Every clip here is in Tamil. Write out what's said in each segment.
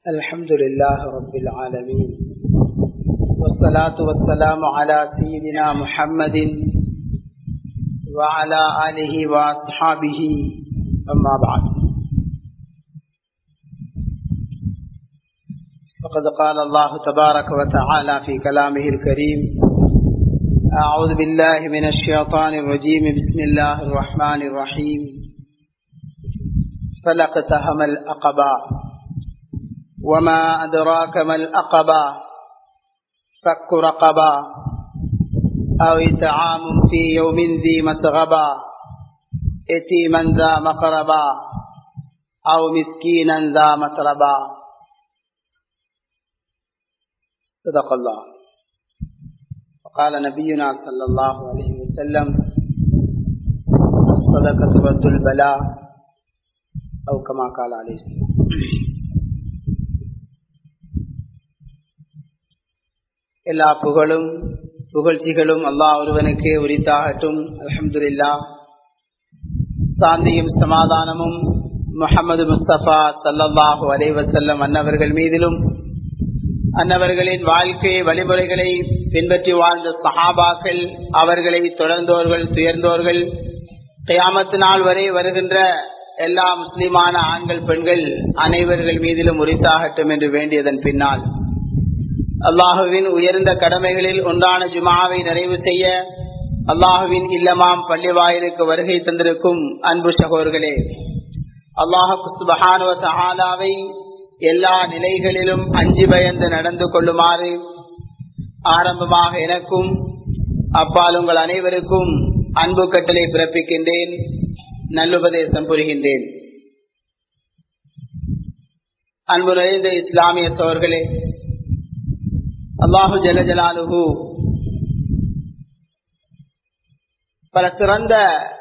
الحمد لله رب العالمين والصلاة والسلام على سيدنا محمد وعلى آله وأصحابه أما بعد فقد قال الله تبارك وتعالى في كلامه الكريم أعوذ بالله من الشيطان الرجيم بسم الله الرحمن الرحيم فلقتهم الأقبى وما أدراك ما الأقبى فك رقبا أو إطعام في يوم ذي مسغبا يتيما ذا مقربا أو مسكينا ذا متربا صدق الله وقال نبينا صلى الله عليه وسلم الصدقة رد البلاء أو كما قال عليه السلام எல்லா புகழும் புகழ்ச்சிகளும் அல்லாஹ் ஒருவனுக்கே உரித்தாகட்டும் அலமதுல்லா சாந்தியும் சமாதானமும் முகமது முஸ்தபா சல்லாஹூ அலைவசல்லம் அன்னவர்கள் மீதிலும் அன்னவர்களின் வாழ்க்கை வழிமுறைகளை பின்பற்றி வாழ்ந்த சஹாபாக்கள் அவர்களை தொடர்ந்தோர்கள் துயர்ந்தோர்கள் கயாமத்து நாள் வரை வருகின்ற எல்லா முஸ்லிமான ஆண்கள் பெண்கள் அனைவர்கள் மீதிலும் உரித்தாகட்டும் என்று வேண்டியதன் பின்னால் அல்லாஹுவின் உயர்ந்த கடமைகளில் ஒன்றான ஜுமாவை நிறைவு செய்ய அல்லாஹுவின் இல்லமாம் பள்ளி வாயிலுக்கு வருகை தந்திருக்கும் அன்பு சகோர்களே அல்லாஹு சுபஹானுவ ஆலாவை எல்லா நிலைகளிலும் அஞ்சு பயந்து நடந்து கொள்ளுமாறு ஆரம்பமாக எனக்கும் அப்பால் உங்கள் அனைவருக்கும் அன்பு கட்டளை பிறப்பிக்கின்றேன் நல்லுபதேசம் புரிகின்றேன் அன்பு நிறைந்த இஸ்லாமிய சோர்களே அல்லாஹு ஜலஜலாலுகு பல சிறந்த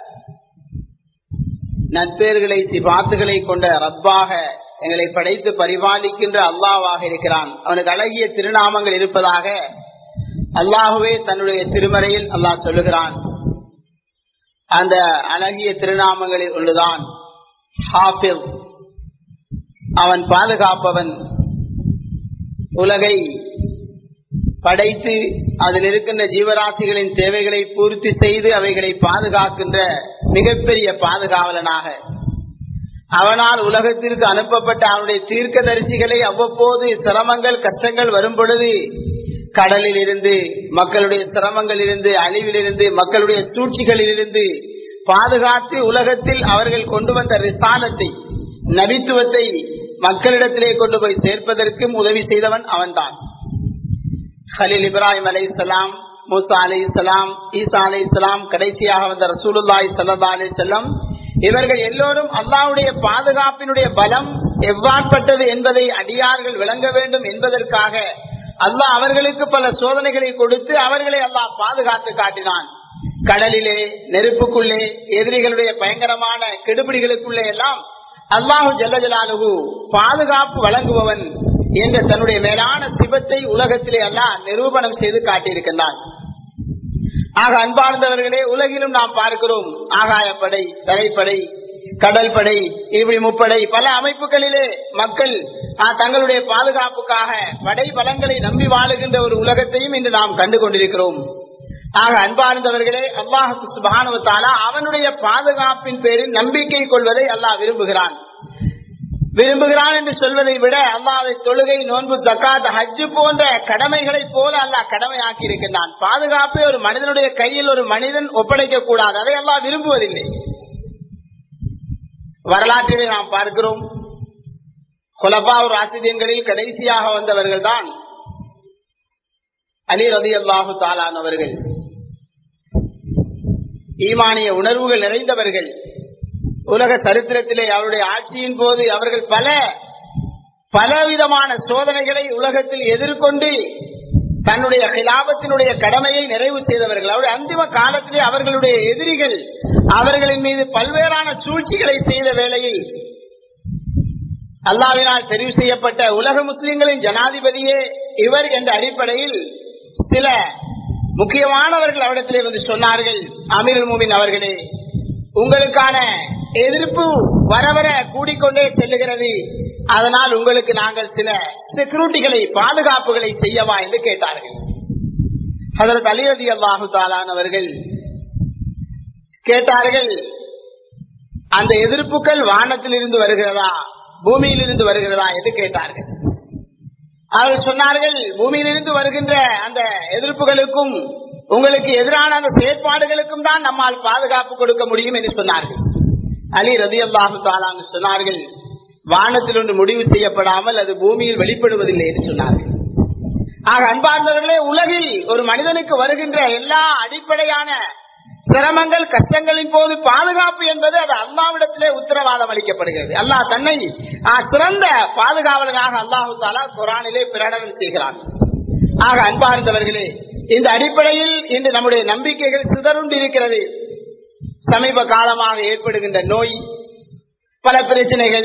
நட்பேர்களை சிபாத்துகளை கொண்ட ரப்பாக எங்களை படைத்து பரிபாலிக்கின்ற அல்லாவாக இருக்கிறான் அவனுக்கு அழகிய திருநாமங்கள் இருப்பதாக அல்லாஹுவே தன்னுடைய திருமறையில் அல்லாஹ் சொல்லுகிறான் அந்த அழகிய திருநாமங்களில் ஒன்றுதான் ஹாஃபில் அவன் பாதுகாப்பவன் உலகை படைத்து அதில் இருக்கின்ற ஜீவராசிகளின் தேவைகளை பூர்த்தி செய்து அவைகளை பாதுகாக்கின்ற மிகப்பெரிய பாதுகாவலனாக அவனால் உலகத்திற்கு அனுப்பப்பட்ட அவனுடைய தீர்க்க தரிசிகளை அவ்வப்போது சிரமங்கள் கஷ்டங்கள் வரும் பொழுது கடலில் இருந்து மக்களுடைய சிரமங்களில் இருந்து அழிவில் இருந்து மக்களுடைய சூழ்ச்சிகளில் இருந்து பாதுகாத்து உலகத்தில் அவர்கள் கொண்டு வந்த ரிசாலத்தை நபித்துவத்தை மக்களிடத்திலே கொண்டு போய் சேர்ப்பதற்கும் உதவி செய்தவன் அவன்தான் ஹலீல் இப்ராஹிம் அலை இஸ்லாம் மூசா அலி இஸ்லாம் ஈசா அலி இஸ்லாம் கடைசியாக வந்த ரசூலுல்லாய் சல்லா அலி செல்லம் இவர்கள் எல்லோரும் அல்லாவுடைய பாதுகாப்பினுடைய பலம் எவ்வாற்பட்டது என்பதை அடியார்கள் விளங்க வேண்டும் என்பதற்காக அல்லாஹ் அவர்களுக்கு பல சோதனைகளை கொடுத்து அவர்களை அல்லாஹ் பாதுகாத்து காட்டினான் கடலிலே நெருப்புக்குள்ளே எதிரிகளுடைய பயங்கரமான கெடுபிடிகளுக்குள்ளே எல்லாம் அல்லாஹு ஜல்லஜலாலுகு பாதுகாப்பு வழங்குபவன் என்ற தன்னுடைய மேலான சிவத்தை உலகத்திலே எல்லாம் நிரூபணம் செய்து காட்டியிருக்கின்றான் ஆக அன்பார்ந்தவர்களே உலகிலும் நாம் பார்க்கிறோம் ஆகாயப்படை தரைப்படை கடல் படை இப்படி முப்படை பல அமைப்புகளிலே மக்கள் தங்களுடைய பாதுகாப்புக்காக படை பலங்களை நம்பி வாழுகின்ற ஒரு உலகத்தையும் இன்று நாம் கண்டு கொண்டிருக்கிறோம் ஆக அன்பார்ந்தவர்களே அல்லாஹு சுபானுவத்தாலா அவனுடைய பாதுகாப்பின் பேரில் நம்பிக்கை கொள்வதை அல்லாஹ் விரும்புகிறான் விரும்புகிறான் என்று சொல்வதை விட அல்லாதை தொழுகை நோன்பு தக்காத் ஹஜ்ஜு போன்ற கடமைகளை போல அல்லாஹ் கடமையாக்கி இருக்கின்றான் பாதுகாப்பை ஒரு மனிதனுடைய கையில் ஒரு மனிதன் ஒப்படைக்க கூடாது அதை எல்லாம் விரும்புவதில்லை வரலாற்றிலே நாம் பார்க்கிறோம் கொலபாவூர் ஆசிரியர்களில் கடைசியாக வந்தவர்கள் தான் அலி ரதி அல்லாஹு தாலானவர்கள் ஈமானிய உணர்வுகள் நிறைந்தவர்கள் உலக சரித்திரத்திலே அவருடைய ஆட்சியின் போது அவர்கள் பல பலவிதமான சோதனைகளை உலகத்தில் எதிர்கொண்டு தன்னுடைய கிலாபத்தினுடைய கடமையை நிறைவு செய்தவர்கள் அவருடைய அந்திம காலத்திலே அவர்களுடைய எதிரிகள் அவர்களின் மீது பல்வேறான சூழ்ச்சிகளை செய்த வேளையில் அல்லாவினால் தெரிவு செய்யப்பட்ட உலக முஸ்லிம்களின் ஜனாதிபதியே இவர் என்ற அடிப்படையில் சில முக்கியமானவர்கள் அவரிடத்திலே வந்து சொன்னார்கள் அமீர் மூமின் அவர்களே உங்களுக்கான எதிர்ப்பு வர வர கூடிக்கொண்டே செல்லுகிறது அதனால் உங்களுக்கு நாங்கள் சில செக்யூரிட்டிகளை பாதுகாப்புகளை செய்யவா என்று கேட்டார்கள் அதற்கு அலிரதி அல்லாஹு தாலான் அவர்கள் கேட்டார்கள் அந்த எதிர்ப்புகள் வானத்தில் இருந்து வருகிறதா பூமியில் இருந்து வருகிறதா என்று கேட்டார்கள் அவர்கள் சொன்னார்கள் பூமியிலிருந்து வருகின்ற அந்த எதிர்ப்புகளுக்கும் உங்களுக்கு எதிரான அந்த செயற்பாடுகளுக்கும் தான் நம்மால் பாதுகாப்பு கொடுக்க முடியும் என்று சொன்னார்கள் அலி ரதி அல்லாஹு தாலான்னு சொன்னார்கள் வானத்தில் ஒன்று முடிவு செய்யப்படாமல் அது பூமியில் வெளிப்படுவதில்லை என்று சொன்னார்கள் ஆக அன்பார்ந்தவர்களே உலகில் ஒரு மனிதனுக்கு வருகின்ற எல்லா அடிப்படையான சிரமங்கள் கஷ்டங்களின் போது பாதுகாப்பு என்பது அது அல்லாவிடத்திலே உத்தரவாதம் அளிக்கப்படுகிறது அல்லாஹ் தன்னை சிறந்த பாதுகாவலராக அல்லாஹு தாலா குரானிலே பிரகடனம் செய்கிறான் ஆக அன்பார்ந்தவர்களே இந்த அடிப்படையில் இன்று நம்முடைய நம்பிக்கைகள் சிதறுண்டு இருக்கிறது சமீப காலமாக ஏற்படுகின்ற நோய் பல பிரச்சனைகள்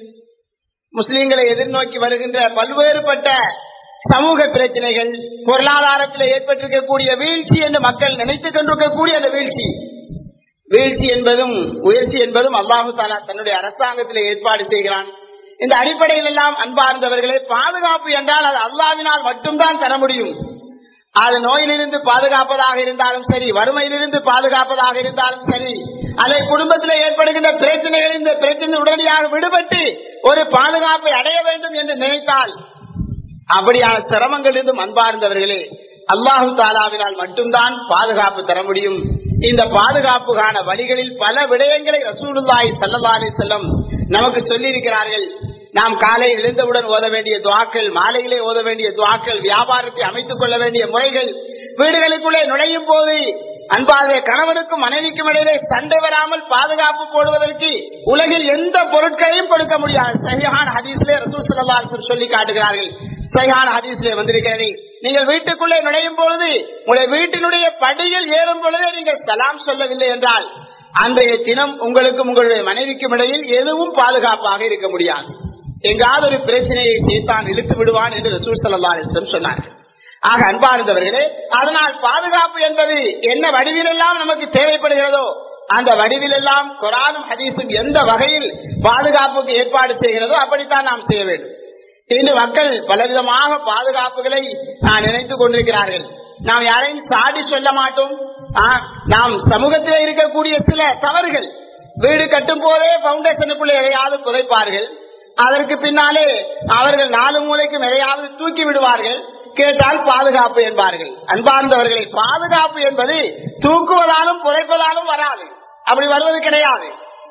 முஸ்லிம்களை எதிர்நோக்கி வருகின்ற பல்வேறுபட்ட சமூக பிரச்சனைகள் பொருளாதாரத்தில் ஏற்பட்டிருக்கக்கூடிய வீழ்ச்சி என்று மக்கள் நினைத்துக் கொண்டிருக்கக்கூடிய அந்த வீழ்ச்சி வீழ்ச்சி என்பதும் உயர்ச்சி என்பதும் அல்லாஹு தாலா தன்னுடைய அரசாங்கத்தில் ஏற்பாடு செய்கிறான் இந்த அடிப்படையில் எல்லாம் அன்பார்ந்தவர்களே பாதுகாப்பு என்றால் அது அல்லாவினால் மட்டும்தான் தர முடியும் அது நோயிலிருந்து பாதுகாப்பதாக இருந்தாலும் சரி வறுமையிலிருந்து பாதுகாப்பதாக இருந்தாலும் சரி அதை குடும்பத்தில் ஏற்படுகின்ற பிரச்சனைகள் இந்த பிரச்சனை உடனடியாக விடுபட்டு ஒரு பாதுகாப்பை அடைய வேண்டும் என்று நினைத்தால் அப்படியான சிரமங்களிலிருந்து அன்பார்ந்தவர்களே அல்லாஹு தாலாவினால் மட்டும்தான் பாதுகாப்பு தர முடியும் இந்த பாதுகாப்புக்கான வழிகளில் பல விடயங்களை ரசூலுல்லாய் சல்லல்லாலே செல்லம் நமக்கு சொல்லி இருக்கிறார்கள் நாம் காலை எழுந்தவுடன் ஓத வேண்டிய துவாக்கள் மாலையிலே ஓத வேண்டிய துவாக்கள் வியாபாரத்தை அமைத்துக் கொள்ள வேண்டிய முறைகள் வீடுகளுக்குள்ளே நுழையும் போது அன்பாக கணவனுக்கும் மனைவிக்கும் இடையிலே சண்டை வராமல் பாதுகாப்பு போடுவதற்கு உலகில் எந்த பொருட்களையும் கொடுக்க முடியாது சரியான ஹதீஸ்லே ரசூல் சல்லா சொல்லி காட்டுகிறார்கள் சரியான ஹதீஸ்லே வந்திருக்கிறது நீங்கள் வீட்டுக்குள்ளே நுழையும் பொழுது உங்களுடைய வீட்டினுடைய படியில் ஏறும் பொழுதே நீங்கள் சலாம் சொல்லவில்லை என்றால் அன்றைய தினம் உங்களுக்கும் உங்களுடைய மனைவிக்கும் இடையில் எதுவும் பாதுகாப்பாக இருக்க முடியாது எங்காவது ஒரு பிரச்சனையை சேர்த்தான் இழுத்து விடுவான் என்று ரசூல் சல்லா சொன்னார்கள் ஆக அன்பார்ந்தவர்களே அதனால் பாதுகாப்பு என்பது என்ன வடிவிலெல்லாம் நமக்கு தேவைப்படுகிறதோ அந்த வடிவிலெல்லாம் குரானும் ஹதீஸும் எந்த வகையில் பாதுகாப்புக்கு ஏற்பாடு செய்கிறதோ அப்படித்தான் நாம் செய்ய வேண்டும் இன்று மக்கள் பலவிதமாக பாதுகாப்புகளை நினைத்துக் கொண்டிருக்கிறார்கள் நாம் யாரையும் சாடி சொல்ல மாட்டோம் நாம் சமூகத்தில் இருக்கக்கூடிய சில தவறுகள் வீடு கட்டும் போதே பவுண்டேஷனுக்குள்ள எதையாவது புதைப்பார்கள் அதற்கு பின்னாலே அவர்கள் நாலு மூலைக்கும் எதையாவது தூக்கி விடுவார்கள் கேட்டால் பாதுகாப்பு என்பார்கள் அன்பார்ந்தவர்களை பாதுகாப்பு என்பது தூக்குவதாலும் புதைப்பதாலும் வராது அப்படி வருவது கிடையாது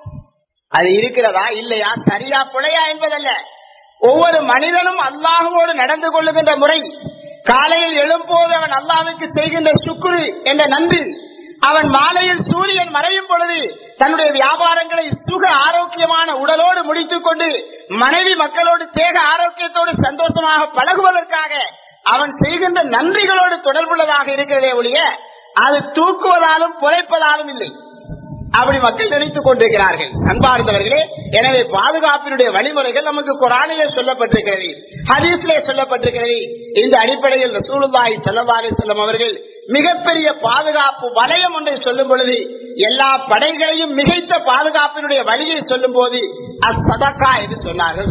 அது இருக்கிறதா இல்லையா சரியா பிழையா என்பதல்ல ஒவ்வொரு மனிதனும் அல்லாஹுவோடு நடந்து கொள்ளுகின்ற முறை காலையில் எழும்போது அவன் அல்லாவுக்கு செய்கின்ற சுக்குரு என்ற நன்றி அவன் மாலையில் சூரியன் மறையும் பொழுது தன்னுடைய வியாபாரங்களை சுக ஆரோக்கியமான உடலோடு முடித்துக் கொண்டு மனைவி மக்களோடு தேக ஆரோக்கியத்தோடு சந்தோஷமாக பழகுவதற்காக அவன் செய்கின்ற நன்றிகளோடு தொடர்புள்ளதாக இருக்கிறதே ஒழிய அது தூக்குவதாலும் புதைப்பதாலும் இல்லை அப்படி மக்கள் நினைத்துக் கொண்டிருக்கிறார்கள் அன்பார்ந்தவர்களே எனவே பாதுகாப்பினுடைய வழிமுறைகள் நமக்கு குரானிலே சொல்லப்பட்டிருக்கிறது ஹதீஸ்லே சொல்லப்பட்டிருக்கிறது இந்த அடிப்படையில் ரசூலுல்லாஹி ஸல்லல்லாஹு அலைஹி வஸல்லம் அவர்கள் மிகப்பெரிய பாதுகாப்பு வலயம் ஒன்றை சொல்லும் பொழுது எல்லா படைகளையும் மிகைத்த பாதுகாப்பினுடைய வழியை சொல்லும் போது அசதக்கா என்று சொன்னார்கள்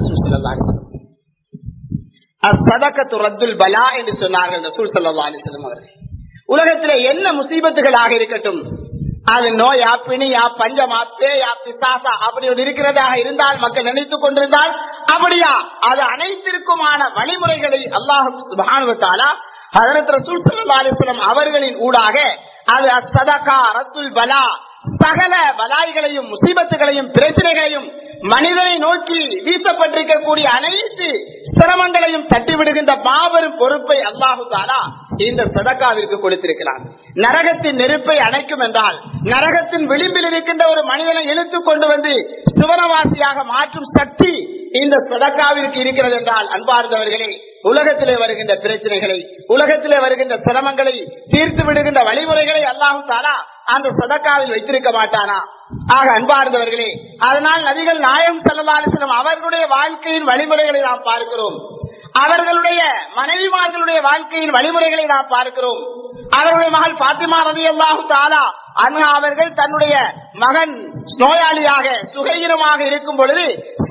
அசதக்கத்து ரத்துல் பலா என்று சொன்னார்கள் ரசூல் சல்லா அலிஸ்லம் அவர்கள் உலகத்திலே என்ன முசீபத்துகளாக இருக்கட்டும் அது நோயா பிணியா பஞ்சமா பேயா பிசாசா அப்படி ஒரு இருக்கிறதாக இருந்தால் மக்கள் நினைத்துக் கொண்டிருந்தால் அப்படியா அது அனைத்திற்குமான வழிமுறைகளை அல்லாஹு சுபானுவத்தாலா ஹதரத் ரசூல் சல்லா அலிஸ்லம் அவர்களின் ஊடாக அது சதகா ரத்துல் பலா சகல பலாய்களையும் முசீபத்துகளையும் பிரச்சனைகளையும் மனிதனை நோக்கி வீசப்பட்டிருக்கக்கூடிய அனைத்து சிரமங்களையும் தட்டிவிடுகின்ற மாபெரும் பொறுப்பை அல்லாஹு தாலா இந்த சதக்காவிற்கு கொடுத்திருக்கிறான் நரகத்தின் நெருப்பை அணைக்கும் என்றால் நரகத்தின் விளிம்பில் இருக்கின்ற ஒரு மனிதனை இழுத்துக் கொண்டு வந்து சுவனவாசியாக மாற்றும் சக்தி இந்த சதக்காவிற்கு இருக்கிறது என்றால் அன்பார்ந்தவர்களே உலகத்திலே வருகின்ற பிரச்சனைகளை உலகத்திலே வருகின்ற சிரமங்களை தீர்த்து விடுகின்ற வழிமுறைகளை அல்லாஹு தாலா அந்த சதக்காவில் வைத்திருக்க மாட்டானா ஆக அன்பார்ந்தவர்களே அதனால் நபிகள் நாயம் செல்லலாலிசனம் அவர்களுடைய வாழ்க்கையின் வழிமுறைகளை நாம் பார்க்கிறோம் அவர்களுடைய மனைவிமார்களுடைய வாழ்க்கையின் வழிமுறைகளை நாம் பார்க்கிறோம் அவருடைய மகள் பாத்திமா ரவி அல்லாஹு தாலா அண்ணா அவர்கள் தன்னுடைய மகன் நோயாளியாக சுகையினமாக இருக்கும் பொழுது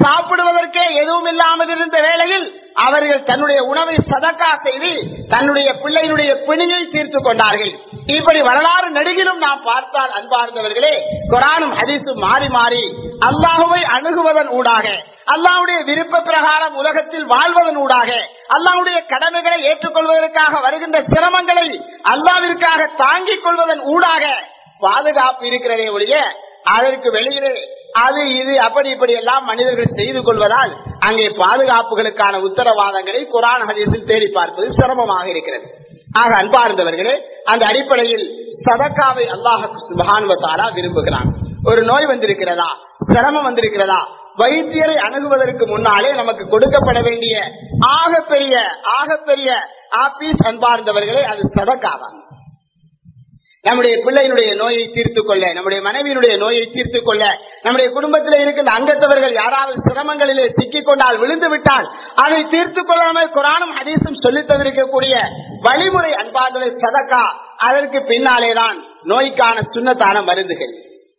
சாப்பிடுவதற்கே எதுவும் இல்லாமல் இருந்த வேளையில் அவர்கள் தன்னுடைய உணவை சதக்கா செய்து தன்னுடைய பிள்ளையினுடைய பிணியை தீர்த்து கொண்டார்கள் இப்படி வரலாறு நெடுகிலும் நாம் பார்த்தால் அன்பார்ந்தவர்களே குரானும் ஹதீஸும் மாறி மாறி அல்லாஹுவை அணுகுவதன் ஊடாக அல்லாவுடைய விருப்ப பிரகாரம் உலகத்தில் வாழ்வதன் ஊடாக அல்லாவுடைய கடமைகளை ஏற்றுக்கொள்வதற்காக வருகின்ற சிரமங்களை அல்லாவிற்காக தாங்கிக் கொள்வதன் ஊடாக பாதுகாப்பு இருக்கிறதே ஒழிய அதற்கு வெளியிலே அது இது அப்படி இப்படி எல்லாம் மனிதர்கள் செய்து கொள்வதால் அங்கே பாதுகாப்புகளுக்கான உத்தரவாதங்களை குரான் ஹதீஸில் தேடி பார்ப்பது சிரமமாக இருக்கிறது ஆக அன்பார்ந்தவர்களே அந்த அடிப்படையில் சதக்காவை அல்லாஹ் சுபானுவத்தாலா விரும்புகிறான் ஒரு நோய் வந்திருக்கிறதா சிரமம் வந்திருக்கிறதா வைத்தியரை அணுகுவதற்கு முன்னாலே நமக்கு கொடுக்கப்பட வேண்டிய ஆகப்பெரிய ஆகப்பெரிய ஆபீஸ் அன்பார்ந்தவர்களே அது சதக்காதான் நம்முடைய பிள்ளையினுடைய நோயை தீர்த்து கொள்ள நம்முடைய மனைவியினுடைய நோயை தீர்த்து கொள்ள நம்முடைய குடும்பத்தில் இருக்கின்ற அங்கத்தவர்கள் யாராவது சிரமங்களிலே சிக்கிக் கொண்டால் விழுந்து விட்டால் அதை தீர்த்து கொள்ளாமல் குரானும் ஹதீஸும் சொல்லித் தந்திருக்கக்கூடிய வழிமுறை அன்பார்ந்த சதக்கா அதற்கு பின்னாலேதான் நோய்க்கான சுண்ணத்தான மருந்துகள்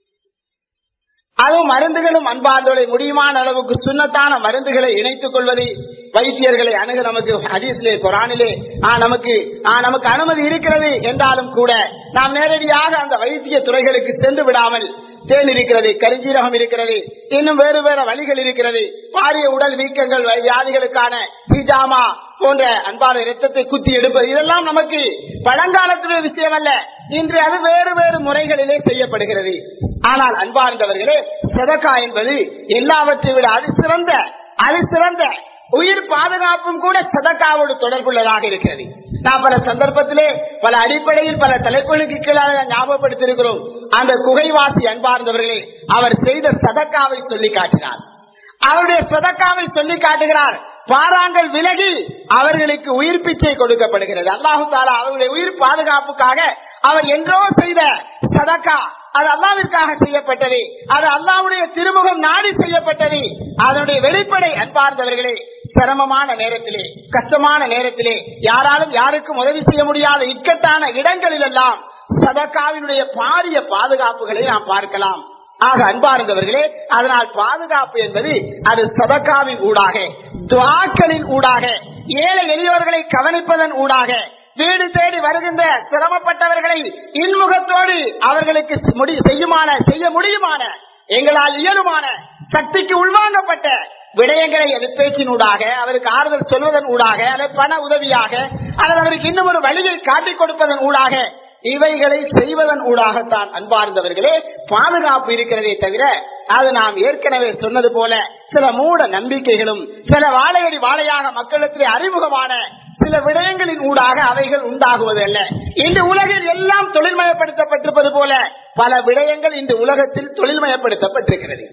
அதுவும் மருந்துகளும் அன்பார்ந்தோரை முடியுமான அளவுக்கு சுண்ணத்தான மருந்துகளை இணைத்துக் கொள்வது வைத்தியர்களை அணுக நமக்கு ஹதீஸ்லே குரானிலே நமக்கு நமக்கு அனுமதி இருக்கிறது என்றாலும் கூட நாம் நேரடியாக அந்த வைத்திய துறைகளுக்கு சென்று விடாமல் தேன் இருக்கிறது கரிஞ்சீரகம் இருக்கிறது இன்னும் வேறு வேறு வழிகள் இருக்கிறது பாரிய உடல் வீக்கங்கள் வியாதிகளுக்கான ஹிஜாமா போன்ற அன்பான ரத்தத்தை குத்தி எடுப்பது இதெல்லாம் நமக்கு பழங்காலத்துடைய விஷயம் அல்ல இன்று அது வேறு வேறு முறைகளிலே செய்யப்படுகிறது ஆனால் அன்பார்ந்தவர்களே சதக்கா என்பது எல்லாவற்றை விட அது சிறந்த அது சிறந்த உயிர் பாதுகாப்பும் கூட சதக்காவோடு தொடர்புள்ளதாக இருக்கிறது நான் பல சந்தர்ப்பத்திலே பல அடிப்படையில் பல தலைப்புகளுக்கு கீழாக ஞாபகப்படுத்தியிருக்கிறோம் அந்த குகைவாசி அன்பார்ந்தவர்களே அவர் செய்த சதக்காவை சொல்லி காட்டினார் அவருடைய சதக்காவை சொல்லி காட்டுகிறார் பாறாங்கள் விலகி அவர்களுக்கு உயிர் பிச்சை கொடுக்கப்படுகிறது அல்லாஹு தாலா அவருடைய உயிர் பாதுகாப்புக்காக அவர் என்றோ செய்த சதக்கா அது அல்லாவிற்காக செய்யப்பட்டது அது அல்லாவுடைய திருமுகம் நாடி செய்யப்பட்டது அதனுடைய வெளிப்படை அன்பார்ந்தவர்களே சிரமமான நேரத்திலே கஷ்டமான நேரத்திலே யாராலும் யாருக்கும் உதவி செய்ய முடியாத இக்கட்டான இடங்களில் எல்லாம் சதக்காவினுடைய பாரிய பாதுகாப்புகளை நாம் பார்க்கலாம் ஆக அன்பார்ந்தவர்களே அதனால் பாதுகாப்பு என்பது அது சதக்காவின் ஊடாக துவாக்களின் ஊடாக ஏழை எளியவர்களை கவனிப்பதன் ஊடாக வீடு தேடி வருகின்ற சிரமப்பட்டவர்களை இன்முகத்தோடு அவர்களுக்கு செய்யுமான செய்ய முடியுமான எங்களால் இயலுமான சக்திக்கு உள்வாங்கப்பட்ட விடயங்களை அது பேச்சினூடாக அவருக்கு ஆறுதல் சொல்வதன் ஊடாக அல்லது பண உதவியாக அல்லது அவருக்கு இன்னும் ஒரு வழியை காட்டிக் கொடுப்பதன் ஊடாக இவைகளை செய்வதன் ஊடாகத்தான் அன்பார்ந்தவர்களே பாதுகாப்பு இருக்கிறதே தவிர அது நாம் ஏற்கனவே சொன்னது போல சில மூட நம்பிக்கைகளும் சில வாழையடி வாழையாக மக்களிடத்திலே அறிமுகமான சில விடயங்களின் ஊடாக அவைகள் உண்டாகுவது அல்ல இந்த உலகில் எல்லாம் தொழில்மயப்படுத்தப்பட்டிருப்பது போல பல விடயங்கள் இந்த உலகத்தில் தொழில்மயப்படுத்தப்பட்டிருக்கிறது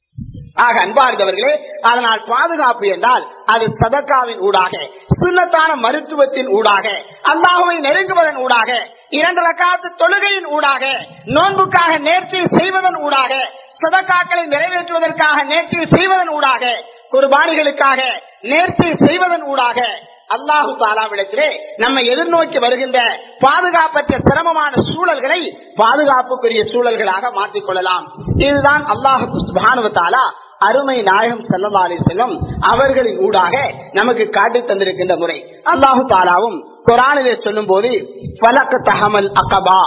ஆக அன்பார்ந்தவர்களே அதனால் பாதுகாப்பு என்றால் அது சதக்காவின் ஊடாக சுண்ணத்தான மருத்துவத்தின் ஊடாக அல்லாஹுவை நெருங்குவதன் ஊடாக இரண்டு ரக்காத்து தொழுகையின் ஊடாக நோன்புக்காக நேர்ச்சி செய்வதன் ஊடாக சதக்காக்களை நிறைவேற்றுவதற்காக நேர்ச்சி செய்வதன் ஊடாக குர்பானிகளுக்காக நேர்ச்சி செய்வதன் ஊடாக அல்லாஹு தாலாவிடத்திலே நம்ம எதிர்நோக்கி வருகின்ற பாதுகாப்பற்ற சிரமமான சூழல்களை பாதுகாப்புக்குரிய சூழல்களாக மாற்றிக் கொள்ளலாம் இதுதான் அல்லாஹு தாலா அருமை நாயகம் செல்லல்லா அலி செல்லம் அவர்களின் ஊடாக நமக்கு காட்டி தந்திருக்கின்ற முறை அல்லாஹு தாலாவும் குரானிலே சொல்லும் போது பலக்க தகமல் அகபா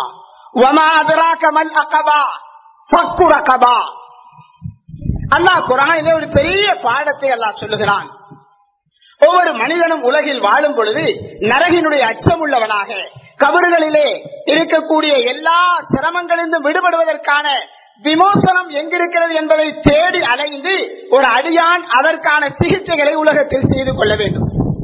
கமல் அகபா அகபா அல்லாஹ் குரானிலே ஒரு பெரிய பாடத்தை அல்லாஹ் சொல்லுகிறான் ஒவ்வொரு மனிதனும் உலகில் வாழும் பொழுது நரகினுடைய அச்சம் உள்ளவனாக கபறுகளிலே இருக்கக்கூடிய எல்லா சிரமங்களிலிருந்தும் விடுபடுவதற்கான விமோசனம் எங்கிருக்கிறது என்பதை தேடி அலைந்து ஒரு அடியான் அதற்கான சிகிச்சைகளை உலகத்தில் செய்து கொள்ள வேண்டும்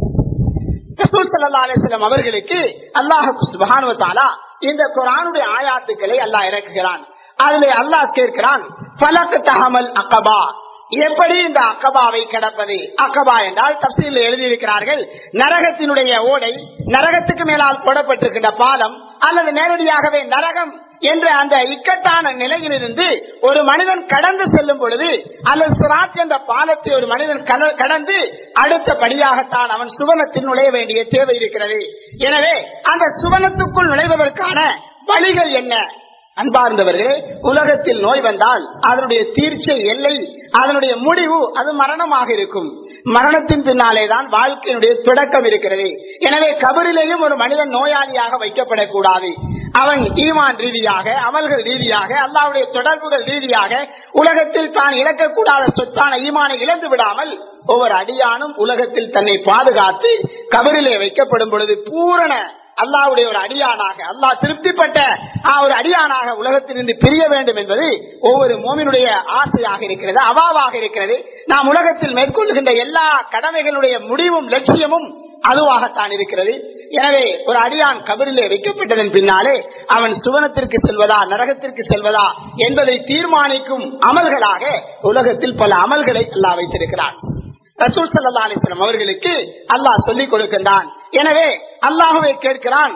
அவர்களுக்கு அல்லாஹாலா இந்த குரானுடைய ஆயாத்துக்களை அல்லாஹ் இறக்குகிறான் அதிலே அல்லாஹ் கேட்கிறான் பலக்கு தகமல் அக்கபா எப்படி இந்த அக்கபாவை கடப்பது அக்கபா என்றால் தப்சீல் எழுதியிருக்கிறார்கள் நரகத்தினுடைய ஓடை நரகத்துக்கு மேலால் போடப்பட்டிருக்கின்ற பாலம் அல்லது நேரடியாகவே நரகம் என்ற அந்த இக்கட்டான நிலையிலிருந்து ஒரு மனிதன் கடந்து செல்லும் பொழுது அல்லது சிராத் என்ற பாலத்தை ஒரு மனிதன் கடந்து அடுத்த படியாகத்தான் அவன் சுவனத்தில் நுழைய வேண்டிய தேவை இருக்கிறது எனவே அந்த சுவனத்துக்குள் நுழைவதற்கான வழிகள் என்ன அன்பார்ந்தவர்களே உலகத்தில் நோய் வந்தால் அதனுடைய தீர்ச்சை எல்லை அதனுடைய முடிவு அது மரணமாக இருக்கும் மரணத்தின் பின்னாலே தான் வாழ்க்கையினுடைய தொடக்கம் இருக்கிறது எனவே கபரிலேயும் ஒரு மனிதன் நோயாளியாக வைக்கப்படக்கூடாது அவன் ஈமான் ரீதியாக அமல்கள் ரீதியாக அல்லாவுடைய தொடர்புகள் ரீதியாக உலகத்தில் தான் இழக்கக்கூடாத சொத்தான ஈமானை இழந்து விடாமல் ஒவ்வொரு அடியானும் உலகத்தில் தன்னை பாதுகாத்து கபரிலே வைக்கப்படும் பொழுது பூரண அல்லாவுடைய ஒரு அடியானாக அல்லாஹ் திருப்திப்பட்ட ஒரு அடியானாக உலகத்திலிருந்து பிரிய வேண்டும் என்பது ஒவ்வொரு மோமினுடைய ஆசையாக இருக்கிறது அவாவாக இருக்கிறது நாம் உலகத்தில் மேற்கொள்கின்ற எல்லா கடமைகளுடைய முடிவும் லட்சியமும் அதுவாகத்தான் இருக்கிறது எனவே ஒரு அடியான் கபரிலே வைக்கப்பட்டதன் பின்னாலே அவன் சுவனத்திற்கு செல்வதா நரகத்திற்கு செல்வதா என்பதை தீர்மானிக்கும் அமல்களாக உலகத்தில் பல அமல்களை அல்லாஹ் வைத்திருக்கிறான் ரசூல் சல்லா அலிஸ்லாம் அவர்களுக்கு அல்லாஹ் சொல்லிக் கொடுக்கின்றான் எனவே அல்லாஹுவை கேட்கிறான்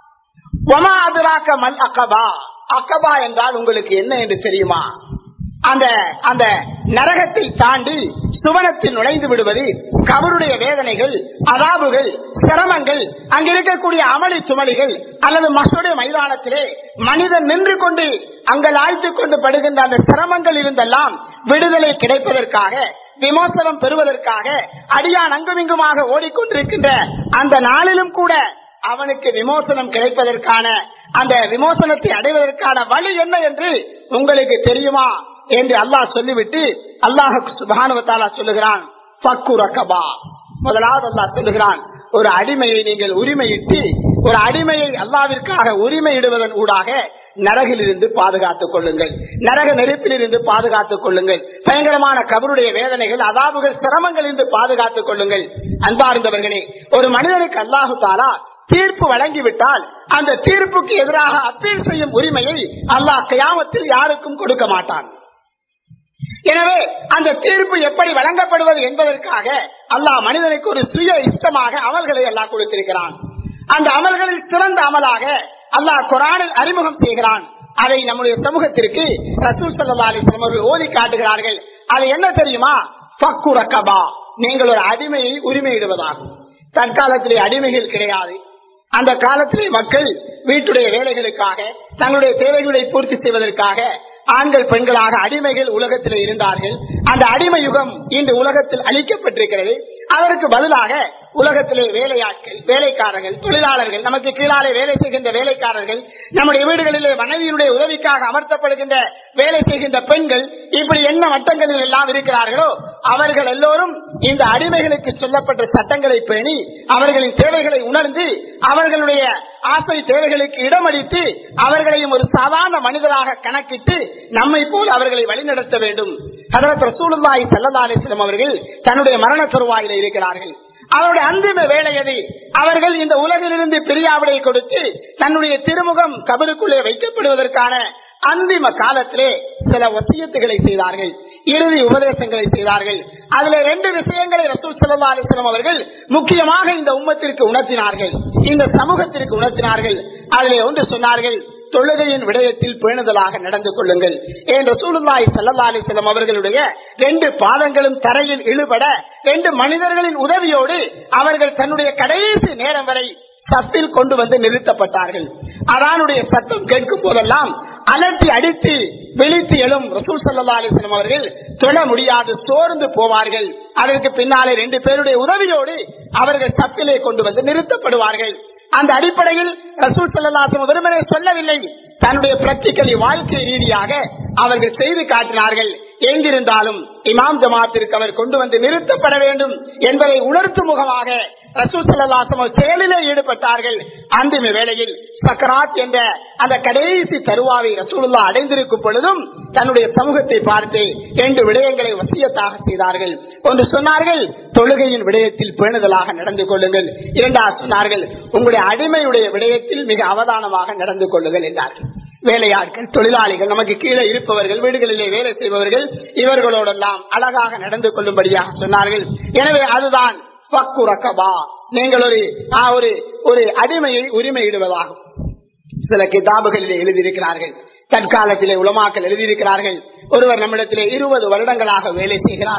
அக்கபா அக்கபா என்றால் உங்களுக்கு என்ன என்று தெரியுமா அந்த அந்த நரகத்தை தாண்டி சுவனத்தில் நுழைந்து விடுவது கபருடைய வேதனைகள் அதாபுகள் சிரமங்கள் அங்க இருக்கக்கூடிய அமளி சுமளிகள் அல்லது மசோடைய மைதானத்திலே மனிதன் நின்று கொண்டு அங்கள் ஆழ்த்து கொண்டு படுகின்ற அந்த சிரமங்கள் இருந்தெல்லாம் விடுதலை கிடைப்பதற்காக விமோசனம் பெறுவதற்காக அடியான் அங்குமிங்குமாக ஓடிக்கொண்டிருக்கின்ற அந்த நாளிலும் கூட அவனுக்கு விமோசனம் கிடைப்பதற்கான அந்த விமோசனத்தை அடைவதற்கான வழி என்ன என்று உங்களுக்கு தெரியுமா என்று அல்லாஹ் சொல்லிவிட்டு அல்லாஹ் சுபானுவத்தாலா சொல்லுகிறான் முதலாவது அல்லாஹ் சொல்லுகிறான் ஒரு அடிமையை நீங்கள் உரிமையிட்டு ஒரு அடிமையை அல்லாவிற்காக உரிமையிடுவதன் ஊடாக நரகிலிருந்து பாதுகாத்துக் கொள்ளுங்கள் நரக நெருப்பில் இருந்து பாதுகாத்துக் கொள்ளுங்கள் பயங்கரமான கபருடைய வேதனைகள் அதாவுகள் சிரமங்கள் இருந்து பாதுகாத்துக் கொள்ளுங்கள் அன்பார்ந்தவர்களே ஒரு மனிதனுக்கு அல்லாஹு தாலா தீர்ப்பு வழங்கிவிட்டால் அந்த தீர்ப்புக்கு எதிராக அப்பீல் செய்யும் உரிமையை அல்லாஹ் கயாமத்தில் யாருக்கும் கொடுக்க மாட்டான் எனவே அந்த தீர்ப்பு எப்படி வழங்கப்படுவது என்பதற்காக அல்லாஹ் மனிதனுக்கு ஒரு சுய இஷ்டமாக அமல்களை எல்லாம் கொடுத்திருக்கிறான் அந்த அமல்களில் சிறந்த அமலாக அல்லாஹ் குரானில் அறிமுகம் செய்கிறான் அதை நம்முடைய சமூகத்திற்கு ரசூல் சல்லா அலிஸ்லாம் அவர்கள் ஓதி காட்டுகிறார்கள் அது என்ன தெரியுமா பக்கு ரக்கபா நீங்கள் ஒரு அடிமையை உரிமையிடுவதாகும் தற்காலத்திலே அடிமைகள் கிடையாது அந்த காலத்திலே மக்கள் வீட்டுடைய வேலைகளுக்காக தங்களுடைய தேவைகளை பூர்த்தி செய்வதற்காக ஆண்கள் பெண்களாக அடிமைகள் உலகத்தில் இருந்தார்கள் அந்த அடிமை யுகம் இன்று உலகத்தில் அளிக்கப்பட்டிருக்கிறது அதற்கு பதிலாக உலகத்திலே வேலையாட்கள் வேலைக்காரர்கள் தொழிலாளர்கள் நமக்கு கீழாலே வேலை செய்கின்ற வேலைக்காரர்கள் நம்முடைய வீடுகளிலே மனைவியினுடைய உதவிக்காக அமர்த்தப்படுகின்ற வேலை செய்கின்ற பெண்கள் இப்படி என்ன மட்டங்களில் எல்லாம் இருக்கிறார்களோ அவர்கள் எல்லோரும் இந்த அடிமைகளுக்கு சொல்லப்பட்ட சட்டங்களை பேணி அவர்களின் தேவைகளை உணர்ந்து அவர்களுடைய ஆசை தேவைகளுக்கு இடமளித்து அவர்களையும் ஒரு சாதாரண மனிதராக கணக்கிட்டு நம்மை போல் அவர்களை வழிநடத்த வேண்டும் ஹதரத் ரசூலுல்லாஹி ஸல்லல்லாஹு அலைஹி வஸல்லம் அவர்கள் தன்னுடைய மரண தருவாயில இருக்கிறார்கள் அவருடைய அந்திம வேலையது அவர்கள் இந்த உலகிலிருந்து பிரியாவிடை கொடுத்து தன்னுடைய திருமுகம் கபருக்குள்ளே வைக்கப்படுவதற்கான அந்திம காலத்திலே சில ஒத்தியத்துகளை செய்தார்கள் இறுதி உபதேசங்களை செய்தார்கள் அதுல ரெண்டு விஷயங்களை ரசூல் சல்லா அலிஸ்லாம் அவர்கள் முக்கியமாக இந்த உம்மத்திற்கு உணர்த்தினார்கள் இந்த சமூகத்திற்கு உணர்த்தினார்கள் அதிலே ஒன்று சொன்னார்கள் தொழுகையின் விடயத்தில் பேணுதலாக நடந்து கொள்ளுங்கள் என்ற சூழ்நாய் சல்லா அலிஸ்லாம் அவர்களுடைய ரெண்டு பாதங்களும் தரையில் இழுபட ரெண்டு மனிதர்களின் உதவியோடு அவர்கள் தன்னுடைய கடைசி நேரம் வரை சப்பில் கொண்டு வந்து நிறுத்தப்பட்டார்கள் அதானுடைய சத்தம் கேட்கும் போதெல்லாம் அலட்டி அடித்து விழித்து எழும் ரசூல் சல்லா அலிஸ்லாம் அவர்கள் தொழ முடியாது சோர்ந்து போவார்கள் அதற்கு பின்னாலே ரெண்டு பேருடைய உதவியோடு அவர்கள் சப்பிலே கொண்டு வந்து நிறுத்தப்படுவார்கள் அந்த அடிப்படையில் ரசூல் சல்லாசம் வெறுமனே சொல்லவில்லை தன்னுடைய பிரக்டிக்கலி வாழ்க்கை ரீதியாக அவர்கள் செய்து காட்டினார்கள் எங்கிருந்தாலும் இமாம் ஜமாத்திற்கு அவர் கொண்டு வந்து நிறுத்தப்பட வேண்டும் என்பதை உணர்த்தும் முகமாக ரசூல் சல்லாசம் செயலிலே ஈடுபட்டார்கள் அந்திம வேளையில் சக்கராத் என்ற அந்த கடைசி தருவாவை ரசூலுல்லா அடைந்திருக்கும் பொழுதும் தன்னுடைய சமூகத்தை பார்த்து இரண்டு விடயங்களை வசியத்தாக செய்தார்கள் ஒன்று சொன்னார்கள் தொழுகையின் விடயத்தில் பேணுதலாக நடந்து கொள்ளுங்கள் இரண்டாவது சொன்னார்கள் உங்களுடைய அடிமையுடைய விடயத்தில் மிக அவதானமாக நடந்து கொள்ளுங்கள் என்றார்கள் வேலையாட்கள் தொழிலாளிகள் நமக்கு கீழே இருப்பவர்கள் வீடுகளிலே வேலை செய்பவர்கள் இவர்களோடெல்லாம் அழகாக நடந்து கொள்ளும்படியாக சொன்னார்கள் எனவே அதுதான் பக்கு ரக்கபா நீங்கள் ஒரு ஒரு ஒரு அடிமையை உரிமையிடுவதாகும் சில கிதாபுகளிலே எழுதியிருக்கிறார்கள் தற்காலத்திலே உலமாக்கள் எழுதியிருக்கிறார்கள் ஒருவர் நம்மிடத்திலே இருபது வருடங்களாக வேலை செய்கிறார்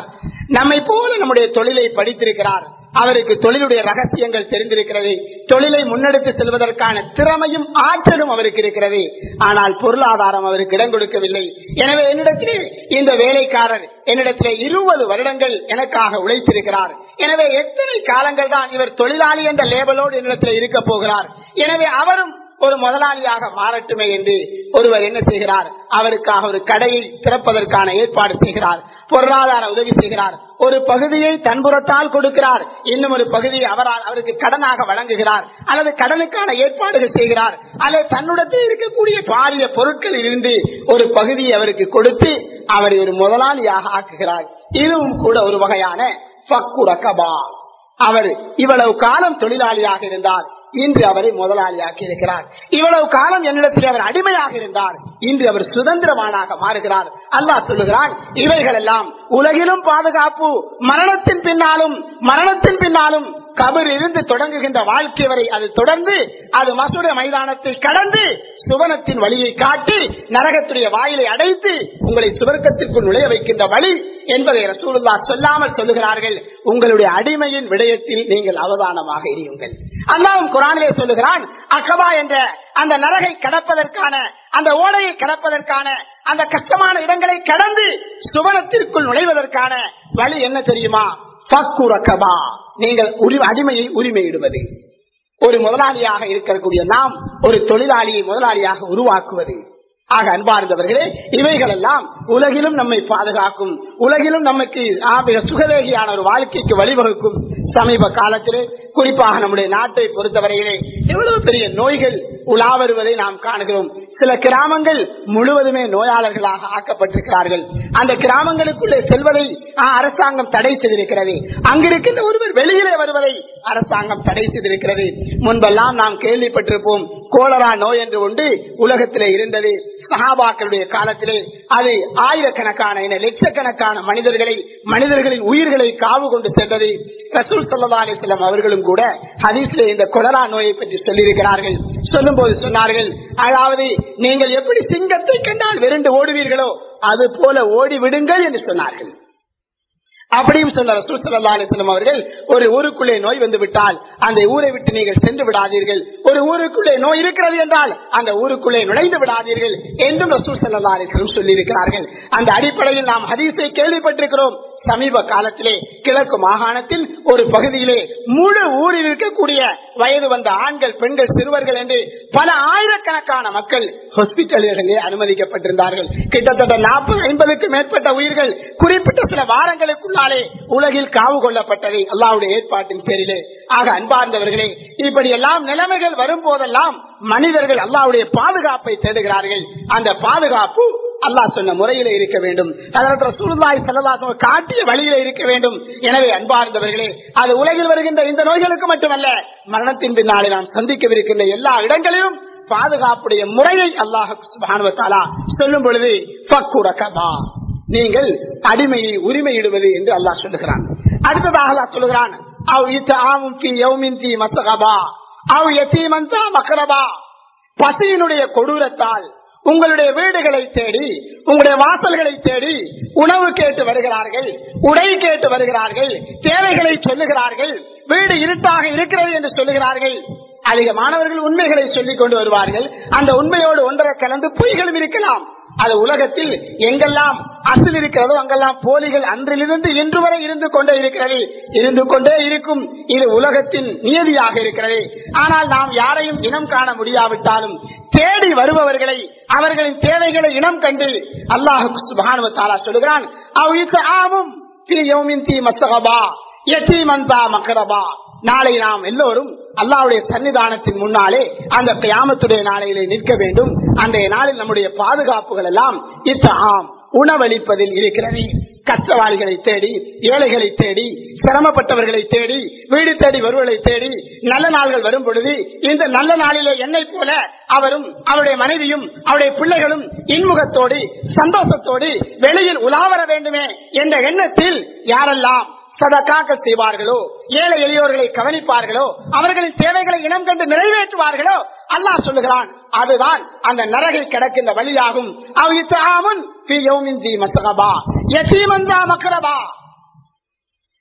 நம்மை போல நம்முடைய தொழிலை படித்திருக்கிறார் அவருக்கு தொழிலுடைய ரகசியங்கள் தெரிந்திருக்கிறது தொழிலை முன்னெடுத்து செல்வதற்கான திறமையும் ஆற்றலும் அவருக்கு இருக்கிறது ஆனால் பொருளாதாரம் அவருக்கு இடம் கொடுக்கவில்லை எனவே என்னிடத்திலே இந்த வேலைக்காரர் என்னிடத்திலே இருபது வருடங்கள் எனக்காக உழைத்திருக்கிறார் எனவே எத்தனை காலங்கள் தான் இவர் தொழிலாளி என்ற லேபலோடு என்னிடத்தில் இருக்க போகிறார் எனவே அவரும் ஒரு முதலாளியாக மாறட்டுமே என்று ஒருவர் என்ன செய்கிறார் அவருக்காக ஒரு கடையை திறப்பதற்கான ஏற்பாடு செய்கிறார் பொருளாதார உதவி செய்கிறார் ஒரு பகுதியை தன்புறத்தால் கொடுக்கிறார் இன்னும் ஒரு பகுதியை அவரால் அவருக்கு கடனாக வழங்குகிறார் அல்லது கடனுக்கான ஏற்பாடுகள் செய்கிறார் அல்லது தன்னுடத்தில் இருக்கக்கூடிய பாரிய பொருட்களில் இருந்து ஒரு பகுதியை அவருக்கு கொடுத்து அவரை ஒரு முதலாளியாக ஆக்குகிறார் இதுவும் கூட ஒரு வகையான பக்குரக்கபா அவர் இவ்வளவு காலம் தொழிலாளியாக இருந்தார் இன்று அவரை முதலாளியாக்கி இருக்கிறார் இவ்வளவு காலம் என்னிடத்தில் அவர் அடிமையாக இருந்தார் இன்று அவர் சுதந்திரமானாக மாறுகிறார் அல்லாஹ் சொல்லுகிறான் இவைகள் எல்லாம் உலகிலும் பாதுகாப்பு மரணத்தின் பின்னாலும் மரணத்தின் பின்னாலும் கபர் இருந்து தொடங்குகின்ற வாழ்க்கை வரை அது தொடர்ந்து அது மசூர மைதானத்தை கடந்து சுவனத்தின் வழியை காட்டி நரகத்துடைய வாயிலை அடைத்து உங்களை சுவர்க்கத்திற்குள் நுழைய வைக்கின்ற வழி என்பதை ரசூலுல்லா சொல்லாமல் சொல்லுகிறார்கள் உங்களுடைய அடிமையின் விடயத்தில் நீங்கள் அவதானமாக இருங்கள் அல்லாவும் குரானிலே சொல்லுகிறான் அக்கபா என்ற அந்த நரகை கடப்பதற்கான அந்த ஓடையை கடப்பதற்கான அந்த கஷ்டமான இடங்களை கடந்து சுவனத்திற்குள் நுழைவதற்கான வழி என்ன தெரியுமா பக்குரக்கபா நீங்கள் உரி- அடிமையை உரிமையிடுவது ஒரு முதலாளியாக இருக்கக்கூடிய நாம் ஒரு தொழிலாளியை முதலாளியாக உருவாக்குவது ஆக அன்பார்ந்தவர்களே இவைகள் எல்லாம் உலகிலும் நம்மை பாதுகாக்கும் உலகிலும் நமக்கு ஆ, மிக சுகதேகியான ஒரு வாழ்க்கைக்கு வழிவகுக்கும் சமீப காலத்திலே குறிப்பாக நம்முடைய நாட்டை பொறுத்தவரையிலே எவ்வளவு பெரிய நோய்கள் உலா வருவதை நாம் காணுகிறோம் சில கிராமங்கள் முழுவதுமே நோயாளர்களாக ஆக்கப்பட்டிருக்கிறார்கள் அந்த கிராமங்களுக்குள்ளே செல்வதை ஆ, அரசாங்கம் தடை செய்திருக்கிறது அங்கிருக்கின்ற ஒருவர் வெளியிலே வருவதை அரசாங்கம் தடை செய்திருக்கிறது முன்பெல்லாம் நாம் கேள்விப்பட்டிருப்போம் கோலரா நோய் என்று ஒன்று உலகத்திலே இருந்தது சஹாபாக்களுடைய காலத்திலே அது ஆயிரக்கணக்கான என லட்சக்கணக்கான மனிதர்களை மனிதர்களின் உயிர்களை காவு கொண்டு சென்றது ரசூல் சல்லா அலிஸ்லாம் அவர்களும் கூட ஹதீஸ்ல இந்த கொலரா நோயை பற்றி சொல்லியிருக்கிறார்கள் சொல்லும் போது சொன்னார்கள் அதாவது நீங்கள் எப்படி சிங்கத்தை கண்டால் விரண்டு ஓடுவீர்களோ அது போல ஓடி விடுங்கள் என்று சொன்னார்கள் அப்படியும் சொன்ன ரசூல் ஸல்லல்லாஹு அலைஹி வஸல்லம் அவர்கள் ஒரு ஊருக்குள்ளே நோய் வந்து விட்டால் அந்த ஊரை விட்டு நீங்கள் சென்று விடாதீர்கள் ஒரு ஊருக்குள்ளே நோய் இருக்கிறது என்றால் அந்த ஊருக்குள்ளே நுழைந்து விடாதீர்கள் என்றும் ரசூல் ஸல்லல்லாஹு அலைஹி வஸல்லம் சொல்லியிருக்கிறார்கள் அந்த அடிப்படையில் நாம் ஹதீஸை கேள்விப்பட்டிருக்கிறோம் சமீப காலத்திலே கிழக்கு மாகாணத்தில் ஒரு பகுதியிலே முழு ஊரில் இருக்கக்கூடிய வயது வந்த ஆண்கள் பெண்கள் சிறுவர்கள் என்று பல ஆயிரக்கணக்கான மக்கள் ஹாஸ்பிட்டல்களிலே அனுமதிக்கப்பட்டிருந்தார்கள் கிட்டத்தட்ட நாற்பது ஐம்பதுக்கு மேற்பட்ட உயிர்கள் குறிப்பிட்ட சில வாரங்களுக்குள்ளாலே உலகில் காவு கொள்ளப்பட்டது அல்லாவுடைய ஏற்பாட்டின் பேரிலே ஆக அன்பார்ந்தவர்களே இப்படி எல்லாம் நிலைமைகள் வரும் போதெல்லாம் மனிதர்கள் அல்லாவுடைய பாதுகாப்பை தேடுகிறார்கள் அந்த பாதுகாப்பு அல்லாஹ் சொன்ன முறையில இருக்க வேண்டும் அதற்கு ரசூலுல்லாஹி ஸல்லல்லாஹு அலைஹி வஸல்லம் காட்டிய வழியில இருக்க வேண்டும் எனவே அன்பார்ந்தவர்களே அது உலகில் வருகின்ற இந்த நோய்களுக்கு மட்டுமல்ல மரணத்தின் பின்னாலே நாம் சந்திக்கவிருக்கின்ற எல்லா இடங்களிலும் பாதுகாப்புடைய முறையை அல்லாஹ் சுப்ஹானஹு வ தஆலா சொல்லும் பொழுது ஃபக்குரகபா நீங்கள் அடிமையை உரிமையிடுவது என்று அல்லாஹ் சொல்லுகிறான் அடுத்ததாக அல்லாஹ் சொல்லுகிறான் அவ் இத்ஆமும் ஃபீ யௌமின் ஃபீ மஸ்கபா அவ் யதீமன் தா மக்ரபா பசியினுடைய கொடூரத்தால் உங்களுடைய வீடுகளை தேடி உங்களுடைய வாசல்களை தேடி உணவு கேட்டு வருகிறார்கள் உடை கேட்டு வருகிறார்கள் தேவைகளை சொல்லுகிறார்கள் வீடு இருட்டாக இருக்கிறது என்று சொல்லுகிறார்கள் அதிக மாணவர்கள் உண்மைகளை சொல்லிக் கொண்டு வருவார்கள் அந்த உண்மையோடு ஒன்றரை கலந்து பொய்களும் இருக்கலாம் அது உலகத்தில் எங்கெல்லாம் அசில் இருக்கிறதோ அங்கெல்லாம் போலிகள் அன்றிலிருந்து இன்று வரை இருந்து கொண்டே இருக்கிறது இருந்து கொண்டே இருக்கும் இது உலகத்தின் நியதியாக இருக்கிறது ஆனால் நாம் யாரையும் இனம் காண முடியாவிட்டாலும் தேடி வருபவர்களை அவர்களின் தேவைகளை இனம் கண்டு அல்லாஹு சுபானுவ தாலா சொல்லுகிறான் அவ் இத்ஆமும் ஃபீ யௌமின் தீ மஸ்கபா யதீமன் தா மக்ரபா நாளை நாம் எல்லோரும் அல்லாவுடைய சன்னிதானத்தின் முன்னாலே அந்த கியாமத்துடைய நாளையிலே நிற்க வேண்டும் அன்றைய நாளில் நம்முடைய பாதுகாப்புகள் எல்லாம் இத்தாம் உணவளிப்பதில் இருக்கிறது கஷ்டவாளிகளை தேடி ஏழைகளை தேடி சிரமப்பட்டவர்களை தேடி வீடு தேடி வருவதை தேடி நல்ல நாள்கள் வரும் பொழுது இந்த நல்ல நாளிலே என்னை போல அவரும் அவருடைய மனைவியும் அவருடைய பிள்ளைகளும் இன்முகத்தோடு சந்தோஷத்தோடு வெளியில் உலாவர வேண்டுமே என்ற எண்ணத்தில் யாரெல்லாம் சதக்காக்கள் செய்வார்களோ ஏழை எளியோர்களை கவனிப்பார்களோ அவர்களின் தேவைகளை இனம் கண்டு நிறைவேற்றுவார்களோ அல்லாஹ் சொல்லுகிறான் அதுதான் அந்த நரகை கிடக்கின்ற வழியாகும் அவ் இத்ஆமுன் ஃபீ யௌமின் தீ மஸ்கபா யதீமன் தா மக்ரபா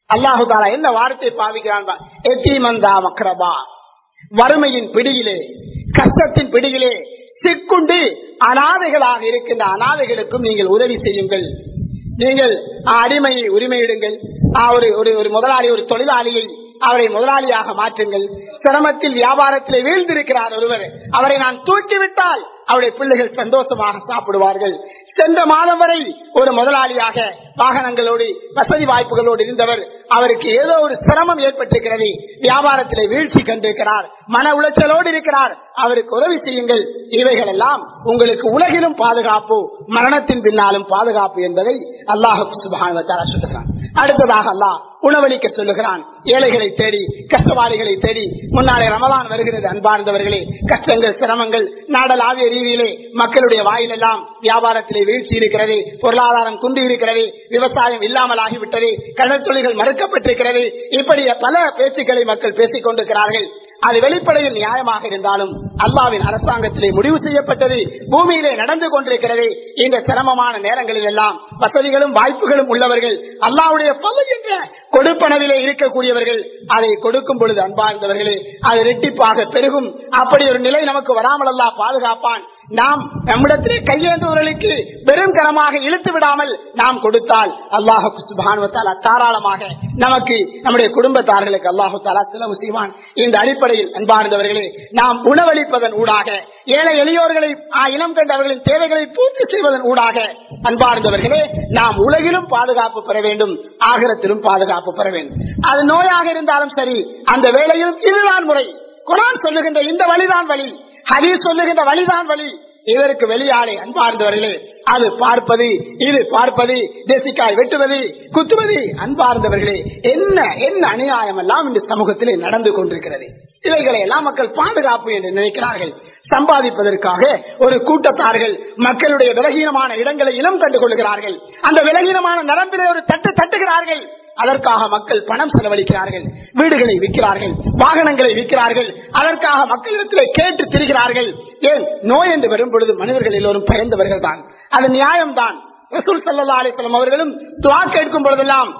அல்லாஹு தாலா என்ன வார்த்தை பாவிக்கிறான் எத்தீமந்தா மக்ரபா வறுமையின் பிடியிலே கஷ்டத்தின் பிடியிலே சிக்குண்டு அனாதைகளாக இருக்கின்ற அனாதைகளுக்கும் நீங்கள் உதவி செய்யுங்கள் நீங்கள் அடிமையை உரிமையிடுங்கள் ஒரு ஒரு முதலாளி ஒரு தொழிலாளியை அவரை முதலாளியாக மாற்றுங்கள் சிரமத்தில் வியாபாரத்தில் வீழ்ந்திருக்கிறார் ஒருவர் அவரை நான் தூக்கிவிட்டால் அவருடைய பிள்ளைகள் சந்தோஷமாக சாப்பிடுவார்கள் சென்ற மாதம் வரை ஒரு முதலாளியாக வாகனங்களோடு வசதி வாய்ப்புகளோடு இருந்தவர் அவருக்கு ஏதோ ஒரு சிரமம் ஏற்பட்டிருக்கிறது வியாபாரத்திலே வீழ்ச்சி கண்டிருக்கிறார் மன உளைச்சலோடு இருக்கிறார் அவருக்கு உதவி செய்யுங்கள் இவைகள் எல்லாம் உங்களுக்கு உலகிலும் பாதுகாப்பு மரணத்தின் பின்னாலும் பாதுகாப்பு என்பதை அல்லாஹு சொல்லுகிறான் அடுத்ததாக அல்லாஹ் உணவளிக்க சொல்லுகிறான் ஏழைகளை தேடி கஷ்டவாளிகளை தேடி முன்னாலே ரமலான் வருகிறது அன்பார்ந்தவர்களே கஷ்டங்கள் சிரமங்கள் நாடலாவிய ரீதியிலே மக்களுடைய வாயிலெல்லாம் வியாபாரத்திலே வீழ்ச்சி இருக்கிறது பொருளாதாரம் குன்றி இருக்கிறது விவசாயம் இல்லாமல் ஆகிவிட்டது கடல் தொழில்கள் மறுக்கப்பட்டிருக்கிறது இப்படி பல பேச்சுக்களை மக்கள் பேசிக் கொண்டிருக்கிறார்கள் அது வெளிப்படையில் நியாயமாக இருந்தாலும் அல்லாவின் அரசாங்கத்திலே முடிவு செய்யப்பட்டது பூமியிலே நடந்து கொண்டிருக்கிறது இந்த சிரமமான நேரங்களில் எல்லாம் வசதிகளும் வாய்ப்புகளும் உள்ளவர்கள் அல்லாவுடைய பகுதின்ற கொடுப்பனவிலே இருக்கக்கூடியவர்கள் அதை கொடுக்கும் பொழுது அன்பார்ந்தவர்களே அது ரெட்டிப்பாக பெருகும் அப்படி ஒரு நிலை நமக்கு வராமல் அல்லா பாதுகாப்பான் நாம் நம்மிடத்திலே கையேந்தவர்களுக்கு பெரும் கரமாக இழுத்து விடாமல் நாம் கொடுத்தால் அல்லாஹு சுபானுவத்தாலா தாராளமாக நமக்கு நம்முடைய குடும்பத்தார்களுக்கு அல்லாஹு தாலா செலவு செய்வான் இந்த அடிப்படையில் அன்பார்ந்தவர்களே நாம் உணவளிப்பதன் ஊடாக ஏழை எளியோர்களை இனம் கண்டவர்களின் தேவைகளை பூர்த்தி செய்வதன் ஊடாக அன்பார்ந்தவர்களே நாம் உலகிலும் பாதுகாப்பு பெற வேண்டும் ஆகிரத்திலும் பாதுகாப்பு பெற வேண்டும் அது நோயாக இருந்தாலும் சரி அந்த வேளையிலும் இதுதான் முறை குரான் சொல்லுகின்ற இந்த வழிதான் வழி ஹதீஸ் சொல்லுகின்ற வழிதான் வழி இதற்கு வெளியாலே அன்பார்ந்தவர்களே அது பார்ப்பது இது பார்ப்பது தேசிக்காய் வெட்டுவது குத்துவது அன்பார்ந்தவர்களே என்ன என்ன அநியாயம் எல்லாம் இந்த சமூகத்திலே நடந்து கொண்டிருக்கிறது இவைகளை எல்லாம் மக்கள் பாதுகாப்பு என்று நினைக்கிறார்கள் சம்பாதிப்பதற்காக ஒரு கூட்டத்தார்கள் மக்களுடைய விலகீனமான இடங்களை இனம் கண்டு கொள்கிறார்கள் அந்த விலகீனமான நரம்பிலே ஒரு தட்டு தட்டுகிறார்கள் அதற்காக மக்கள் பணம் செலவழிக்கிறார்கள் வீடுகளை விற்கிறார்கள் வாகனங்களை விற்கிறார்கள் அதற்காக மக்களிடத்தில் கேட்டு திரிகிறார்கள் ஏன் நோய் என்று வரும் பொழுது மனிதர்கள் எல்லோரும் பயந்தவர்கள் தான் அது நியாயம்தான் ரசூல் சல்லா அலிஸ்லாம் அவர்களும் துவா கேட்கும் பொழுதெல்லாம்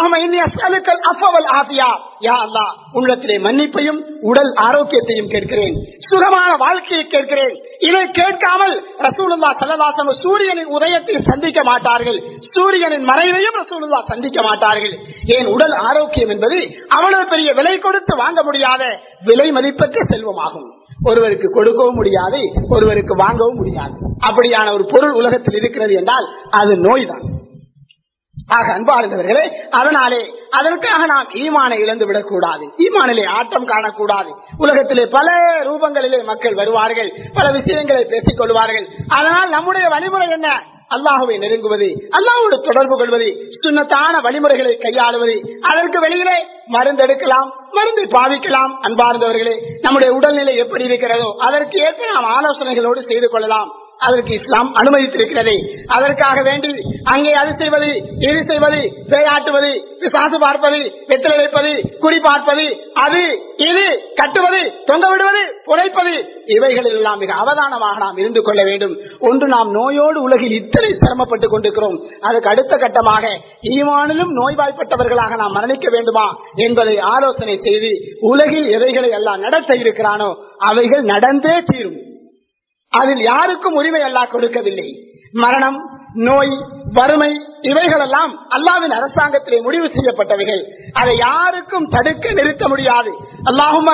அல்லாஹ் உள்ளத்திலே மன்னிப்பையும் உடல் ஆரோக்கியத்தையும் கேட்கிறேன் சுகமான வாழ்க்கையை கேட்கிறேன் இதை கேட்காமல் ரசூலுல்லா சல்லதாசம் சூரியனின் உதயத்தை சந்திக்க மாட்டார்கள் சூரியனின் மறைவையும் ரசூலுல்லா சந்திக்க மாட்டார்கள் ஏன் உடல் ஆரோக்கியம் என்பது அவ்வளவு பெரிய விலை கொடுத்து வாங்க முடியாத விலை மதிப்பற்ற செல்வமாகும் ஒருவருக்கு கொடுக்கவும் முடியாது ஒருவருக்கு வாங்கவும் முடியாது அப்படியான ஒரு பொருள் உலகத்தில் இருக்கிறது என்றால் அது நோய்தான் ஆக அன்பார்ந்தவர்களே அதனாலே அதற்காக நாம் ஈமானை இழந்து விடக்கூடாது ஈமானிலே ஆட்டம் காணக்கூடாது உலகத்திலே பல ரூபங்களிலே மக்கள் வருவார்கள் பல விஷயங்களை பேசிக் கொள்வார்கள் அதனால் நம்முடைய வழிமுறை என்ன அல்லாஹுவை நெருங்குவது அல்லாஹோடு தொடர்பு கொள்வது சுண்ணத்தான வழிமுறைகளை கையாளுவது அதற்கு வெளியிலே மருந்து எடுக்கலாம் மருந்தை பாவிக்கலாம் அன்பார்ந்தவர்களே நம்முடைய உடல்நிலை எப்படி இருக்கிறதோ அதற்கு ஏற்ப நாம் ஆலோசனைகளோடு செய்து கொள்ளலாம் அதற்கு இஸ்லாம் அனுமதித்திருக்கிறது அதற்காக வேண்டி அங்கே அது செய்வது இது செய்வது பேயாட்டுவது பிசாசு பார்ப்பது வெத்தலை வைப்பது குறி பார்ப்பது அது இது கட்டுவது தொங்க விடுவது புதைப்பது இவைகளில் எல்லாம் மிக அவதானமாக நாம் இருந்து கொள்ள வேண்டும் ஒன்று நாம் நோயோடு உலகில் இத்தனை சிரமப்பட்டுக் கொண்டிருக்கிறோம் அதுக்கு அடுத்த கட்டமாக ஈமானிலும் நோய்வாய்ப்பட்டவர்களாக நாம் மரணிக்க வேண்டுமா என்பதை ஆலோசனை செய்து உலகில் எவைகளை எல்லாம் நடத்த இருக்கிறானோ அவைகள் நடந்தே தீரும் அதில் யாருக்கும் உரிமை அல்லா கொடுக்கவில்லை மரணம் நோய் வறுமை இவைகளெல்லாம் அல்லாவின் அரசாங்கத்திலே முடிவு செய்யப்பட்டவைகள் அதை யாருக்கும் தடுக்க நிறுத்த முடியாது அல்லாஹும்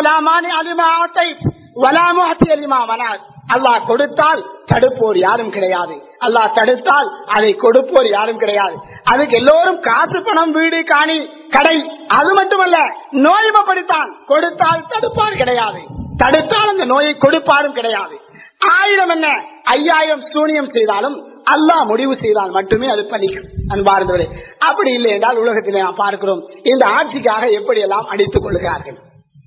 அல்லாஹ் கொடுத்தால் தடுப்போர் யாரும் கிடையாது அல்லாஹ் தடுத்தால் அதை கொடுப்போர் யாரும் கிடையாது அதுக்கு எல்லோரும் காசு பணம் வீடு காணி கடை அது மட்டுமல்ல நோய்மைப்படுத்தான் கொடுத்தால் தடுப்பார் கிடையாது தடுத்தால் அந்த நோயை கொடுப்பாரும் கிடையாது ஆயிரம் என்ன ஐயாயிரம் சூனியம் செய்தாலும் அல்லாஹ் முடிவு செய்தால் மட்டுமே அது பலிக்கும் அன்பார்ந்தவரே அப்படி இல்லை என்றால் உலகத்திலே நாம் பார்க்கிறோம் இந்த ஆட்சிக்காக எப்படி எல்லாம் அடித்துக் கொள்கிறார்கள்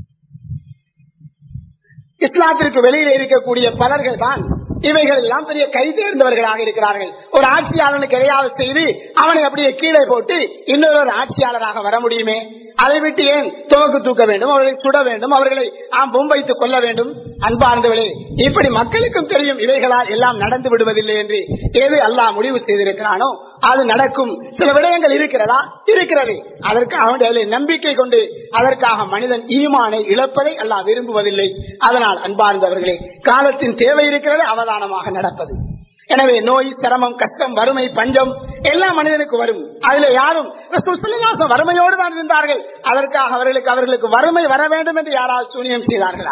இஸ்லாத்திற்கு வெளியில் இருக்கக்கூடிய பலர்கள் தான் இவைகள் எல்லாம் பெரிய கை தேர்ந்தவர்களாக இருக்கிறார்கள் ஒரு ஆட்சியாளனுக்கு எதையாவது செய்து அவனை அப்படியே கீழே போட்டு இன்னொரு ஆட்சியாளராக வர முடியுமே அதை விட்டு ஏன் துவக்கு தூக்க வேண்டும் அவர்களை சுட வேண்டும் அவர்களை மும்பைத்து கொள்ள வேண்டும் அன்பார்ந்தவளே இப்படி மக்களுக்கும் தெரியும் இவைகளால் எல்லாம் நடந்து விடுவதில்லை என்று எது அல்லாஹ் முடிவு செய்திருக்கிறானோ அது நடக்கும் சில விடயங்கள் இருக்கிறதா இருக்கிறது அதற்காக அவனுடைய நம்பிக்கை கொண்டு அதற்காக மனிதன் ஈமானை இழப்பதை அல்லாஹ் விரும்புவதில்லை அதனால் அன்பார்ந்தவர்களே காலத்தின் தேவை இருக்கிறது அவதானமாக நடப்பது எனவே நோய் சிரமம் கஷ்டம் வறுமை பஞ்சம் எல்லாம் மனிதனுக்கு வரும் அதுல யாரும் ரசூல் ஸல்லல்லாஹு அலைஹி வஸல்லம் வறுமையோடு தான் இருந்தார்கள் அதற்காக அவர்களுக்கு அவர்களுக்கு வறுமை வர வேண்டும் என்று யாராவது சூனியம் செய்தார்களா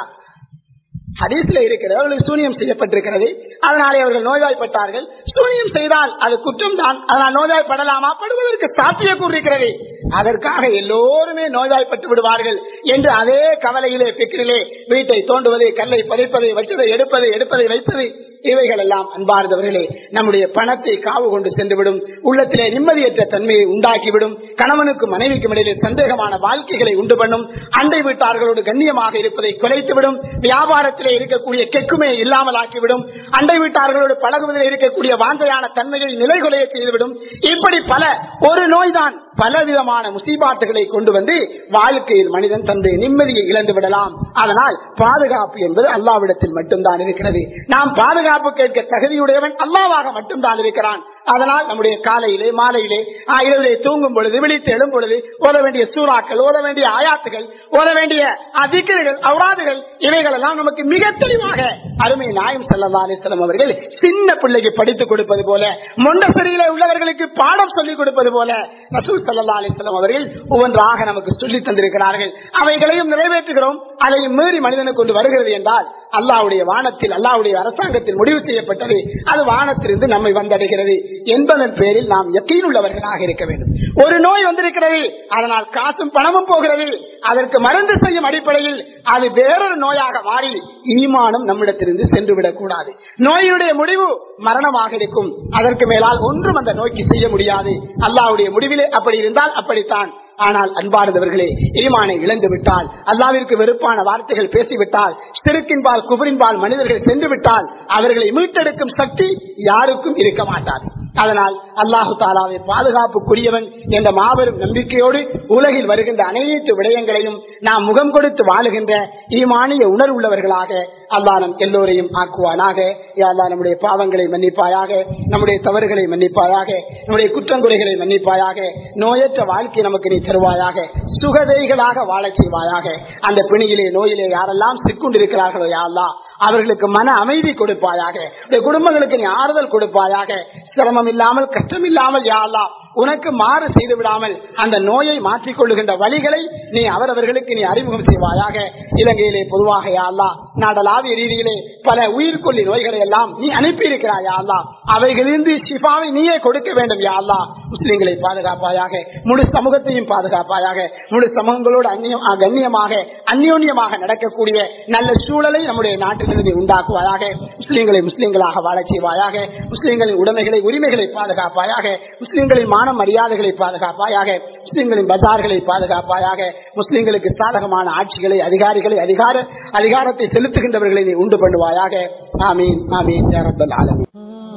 ஹதீஸ்ல இருக்கிறது அவர்களுக்கு சூனியம் செய்யப்பட்டிருக்கிறது அதனாலே அவர்கள் நோய்வாய்ப்பட்டார்கள் சூனியம் செய்தால் அது குற்றம் தான் அதனால் நோய்வாய்ப்படலாமா படுவதற்கு சாத்தியக்கூறு இருக்கிறது அதற்காக எல்லோருமே நோய்வாய்ப்பட்டு விடுவார்கள் என்று அதே கவலையிலே பிக்கிரிலே வீட்டை தோண்டுவது கல்லை பறிப்பதை வச்சதை எடுப்பதை எடுப்பதை வைப்பது இவைகள் எல்லாம் அன்பார்ந்தவர்களே நம்முடைய பணத்தை காவு கொண்டு சென்றுவிடும் உள்ளத்திலே நிம்மதியற்ற தன்மையை உண்டாக்கிவிடும் கணவனுக்கும் மனைவிக்கும் இடையிலே சந்தேகமான வாழ்க்கைகளை உண்டு பண்ணும் அண்டை வீட்டார்களோடு கண்ணியமாக இருப்பதை குலைத்துவிடும் வியாபாரத்திலே இருக்கக்கூடிய கெக்குமே இல்லாமல் ஆக்கிவிடும் அண்டை வீட்டார்களோடு பழகுவதில் இருக்கக்கூடிய வாஞ்சையான தன்மையை நிலைகுலைய செய்துவிடும் இப்படி பல ஒரு நோய்தான் பலவிதமான முசீபாத்துகளை கொண்டு வந்து வாழ்க்கையில் மனிதன் தன்னுடைய நிம்மதியை இழந்து விடலாம் அதனால் பாதுகாப்பு என்பது அல்லாவிடத்தில் மட்டும்தான் இருக்கிறது நாம் பாதுகாப்பு கேட்க தகுதியுடையவன் அல்லாவாக மட்டும்தான் இருக்கிறான் அதனால் நம்முடைய காலையிலே மாலையிலே ஆ, இரவிலே தூங்கும் பொழுது விழித்து எழும் பொழுது ஓத வேண்டிய சூறாக்கள் ஓத வேண்டிய ஆயாத்துகள் ஓத வேண்டிய அதிகர்கள் அவுராதுகள் இவைகள் எல்லாம் நமக்கு மிக தெளிவாக அருமை நாயம் சல்லா அலிஸ்லாம் அவர்கள் சின்ன பிள்ளைக்கு படித்துக் கொடுப்பது போல மொண்டசரியிலே உள்ளவர்களுக்கு பாடம் சொல்லிக் கொடுப்பது போல ரசூல் சல்லா அலிஸ்லாம் அவர்கள் ஒவ்வொன்றாக நமக்கு சொல்லி தந்திருக்கிறார்கள் அவைகளையும் நிறைவேற்றுகிறோம் அதையும் மீறி மனிதனுக்கு கொண்டு வருகிறது என்றால் அல்லாவுடைய வானத்தில் அல்லாவுடைய அரசாங்கத்தில் முடிவு செய்யப்பட்டது அது வானத்திலிருந்து நம்மை வந்தடைகிறது என்பதன் பேரில் நாம் யக்கீன் உள்ளவர்களாக இருக்க வேண்டும் ஒரு நோய் வந்திருக்கிறது அதனால் காசும் பணமும் போகிறது அதற்கு மருந்து செய்யும் அடிப்படையில் அது வேறொரு நோயாக மாறி ஈமானம் நம்மிடத்திலிருந்து சென்று விடக்கூடாது நோயுடைய முடிவு மரணமாக இருக்கும் அதற்கு மேலால் ஒன்றும் அந்த நோய்க்கு செய்ய முடியாது அல்லாவுடைய முடிவிலே அப்படி இருந்தால் அப்படித்தான் ஆனால் அன்பார்ந்தவர்களே ஈமானை இழந்து விட்டால் அல்லாவிற்கு வெறுப்பான வார்த்தைகள் பேசிவிட்டால் சிறுக்கின்பால் குபரின்பால் மனிதர்கள் சென்று விட்டால் அவர்களை மீட்டெடுக்கும் சக்தி யாருக்கும் இருக்க மாட்டாது அதனால் அல்லாஹு தாலாவை பாதுகாப்புக்குரியவன் என்ற மாபெரும் நம்பிக்கையோடு உலகில் வருகின்ற அனைத்து விடயங்களையும் நாம் முகம் கொடுத்து வாழுகின்ற ஈமானிய உணர்வுள்ளவர்களாக அல்லாஹ் நம் எல்லோரையும் ஆக்குவானாக யா அல்லாஹ் நம்முடைய பாவங்களை மன்னிப்பாயாக நம்முடைய தவறுகளை மன்னிப்பாயாக நம்முடைய குற்றங்குறைகளை மன்னிப்பாயாக நோயற்ற வாழ்க்கை நமக்கு நீ தருவாயாக சுகதைகளாக வாழச் செய்வாயாக அந்த பிணியிலே நோயிலே யாரெல்லாம் சிக்குண்டிருக்கிறார்களோ யா அல்லாஹ் அவர்களுக்கு மன அமைதி கொடுப்பாயாக இந்த குடும்பங்களுக்கு நீ ஆறுதல் கொடுப்பாயாக சிரமம் இல்லாமல் கஷ்டம் இல்லாமல் யா அல்லாஹ் உனக்கு மாறு செய்து விடாமல் அந்த நோயை மாற்றிக் கொள்ளுகின்ற வழிகளை நீ அவரவர்களுக்கு நீ அறிமுகம் செய்வாயாக இலங்கையிலே பொதுவாக யா அல்லாஹ் நாடளாவிய ரீதியிலே பல உயிர்கொல்லி நோய்களை எல்லாம் நீ அனுப்பி இருக்கிறாய் யா அல்லாஹ் அவைகளிலிருந்து ஷிஃபாவை நீயே கொடுக்க வேண்டும் யா அல்லாஹ் முஸ்லிம்களை பாதுகாப்பாயாக முழு சமூகத்தையும் பாதுகாப்பாயாக முழு சமூகங்களோடு அந்நியம் ஆ, கண்ணியமாக அந்யோன்யமாக நடக்கக்கூடிய நல்ல சூழலை நம்முடைய நாட்டிலிருந்து உண்டாக்குவாயாக முஸ்லிம்களை முஸ்லிம்களாக வாழச் செய்வாயாக முஸ்லிம்களின் உடைமைகளை உரிமைகளை பாதுகாப்பாயாக முஸ்லிம்களின் மான மரியாதைகளை பாதுகாப்பாயாக முஸ்லிம்களின் பஜார்களை பாதுகாப்பாயாக முஸ்லிம்களுக்கு சாதகமான ஆட்சிகளை அதிகாரிகளை அதிகார அதிகாரத்தை செலுத்துகின்றவர்களை நீ உண்டு பண்ணுவாயாக ஆமீன் ஆமீன் யா ரப்பல் ஆலமீன்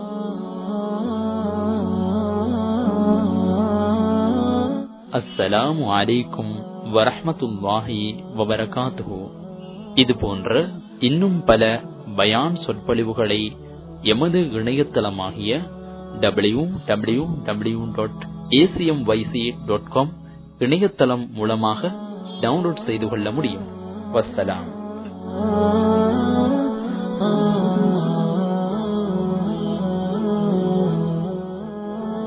அஸ்ஸலாமு அலைக்கும் வரஹ்மத்துல்லாஹி வபரகாத்துஹு இது போன்ற இன்னும் பல பயான் சொற்பொழிவுகளை எமது இணையதளமாகிய W W W dot ACM YC dot com இணையதளம் மூலமாக டவுன்லோட் செய்து கொள்ள முடியும் வஸ்ஸலாம்